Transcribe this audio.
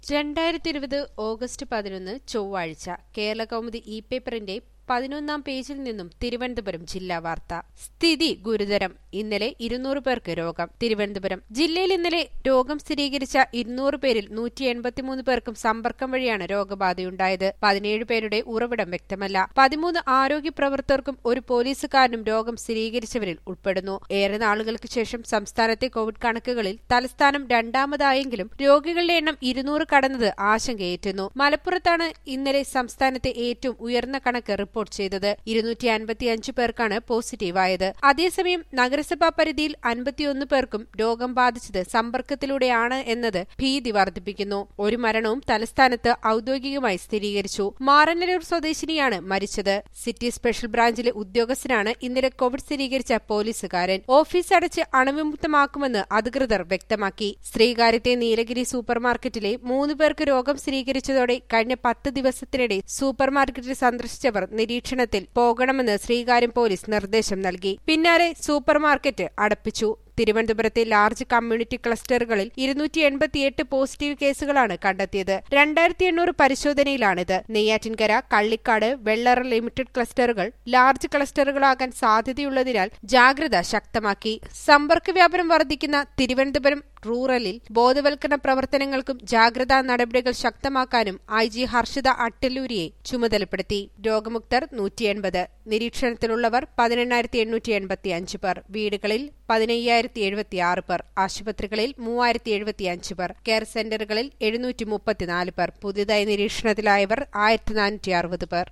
രണ്ടായിരത്തി ഇരുപത് ഓഗസ്റ്റ് പതിനൊന്ന് ചൊവ്വാഴ്ച കേരള കൗമുദി ഇ പേപ്പറിന്റെ പതിനൊന്നാം പേജിൽ നിന്നും തിരുവനന്തപുരം ജില്ലാ വാർത്ത സ്ഥിതി ഗുരുതരം ഇന്നലെ ഇരുന്നൂറ് പേർക്ക് രോഗം തിരുവനന്തപുരം ജില്ലയിൽ ഇന്നലെ രോഗം സ്ഥിരീകരിച്ച ഇരുന്നൂറ് പേരിൽ നൂറ്റി എൺപത്തിമൂന്ന് പേർക്കും സമ്പർക്കം വഴിയാണ് രോഗബാധയുണ്ടായത് പതിനേഴ് പേരുടെ ഉറവിടം വ്യക്തമല്ല പതിമൂന്ന് ആരോഗ്യ പ്രവർത്തകർക്കും ഒരു പോലീസുകാരനും രോഗം സ്ഥിരീകരിച്ചവരിൽ ഉൾപ്പെടുന്നു ഏറെ നാളുകൾക്ക് ശേഷം സംസ്ഥാനത്തെ കോവിഡ് കണക്കുകളിൽ തലസ്ഥാനം രണ്ടാമതായെങ്കിലും രോഗികളുടെ എണ്ണം ഇരുന്നൂറ് കടന്നത് ആശങ്കയേറ്റുന്നു മലപ്പുറത്താണ് ഇന്നലെ സംസ്ഥാനത്തെ ഏറ്റവും ഉയർന്ന കണക്ക് റിപ്പോർട്ട് ചെയ്തത് ഇരുന്നൂറ്റി അൻപത്തിയഞ്ച് പേർക്കാണ് പോസിറ്റീവായത് അതേസമയം നഗരസഭാ പരിധിയിൽ അൻപത്തിയൊന്ന് പേർക്കും രോഗം ബാധിച്ചത് സമ്പർക്കത്തിലൂടെയാണ് എന്നത് ഭീതി വർദ്ധിപ്പിക്കുന്നു ഒരു മരണവും തലസ്ഥാനത്ത് ഔദ്യോഗികമായി സ്ഥിരീകരിച്ചു മാറനല്ലൂർ സ്വദേശിനിയാണ് മരിച്ചത് സിറ്റി സ്പെഷ്യൽ ബ്രാഞ്ചിലെ ഉദ്യോഗസ്ഥനാണ് ഇന്നലെ കോവിഡ് സ്ഥിരീകരിച്ച പോലീസുകാരൻ ഓഫീസ് അടച്ച് അണുവിമുക്തമാക്കുമെന്ന് അധികൃതർ വ്യക്തമാക്കി ശ്രീകാര്യത്തെ നീലഗിരി സൂപ്പർമാർക്കറ്റിലെ മൂന്ന് പേർക്ക് രോഗം സ്ഥിരീകരിച്ചതോടെ കഴിഞ്ഞ പത്ത് ദിവസത്തിനിടെ സൂപ്പർമാർക്കറ്റിൽ സന്ദർശിച്ചവർ നിരീക്ഷണത്തിൽ പോകണമെന്ന് ശ്രീകാര്യം പോലീസ് നിർദ്ദേശം നൽകി പിന്നാലെ സൂപ്പർമാർക്കറ്റ് അടപ്പിച്ചു തിരുവനന്തപുരത്തെ ലാർജ് കമ്മ്യൂണിറ്റി ക്ലസ്റ്ററുകളിൽ ഇരുന്നൂറ്റി എൺപത്തിയെട്ട് പോസിറ്റീവ് കേസുകളാണ് കണ്ടെത്തിയത് രണ്ടായിരത്തി എണ്ണൂറ് പരിശോധനയിലാണിത് നെയ്യാറ്റിൻകര കള്ളിക്കാട് വെള്ളറ ലിമിറ്റഡ് ക്ലസ്റ്ററുകൾ ലാർജ് ക്ലസ്റ്ററുകളാകാൻ സാധ്യതയുള്ളതിനാൽ ജാഗ്രത ശക്തമാക്കി സമ്പർക്ക വ്യാപനം വർദ്ധിക്കുന്ന തിരുവനന്തപുരം റൂറലിൽ ബോധവൽക്കരണ പ്രവർത്തനങ്ങൾക്കും ജാഗ്രതാ നടപടികൾ ശക്തമാക്കാനും ഐ ജി ഹർഷിത അട്ടല്ലൂരിയെ ചുമതലപ്പെടുത്തി രോഗമുക്തർ നൂറ്റി എൺപത് നിരീക്ഷണത്തിലുള്ളവർ പതിനെണ്ണായിരത്തി എണ്ണൂറ്റി എൺപത്തി അഞ്ച് പേർ വീടുകളിൽ പതിനയ്യായിരത്തി എഴുപത്തിയാറ് പേർ ആശുപത്രികളിൽ മൂവായിരത്തി എഴുപത്തിയഞ്ച് പേർ കെയർ സെന്ററുകളിൽ എഴുന്നൂറ്റി മുപ്പത്തിനാല് പേർ പുതിയതായി നിരീക്ഷണത്തിലായവർ ആയിരത്തി നാനൂറ്റി അറുപത് പേർ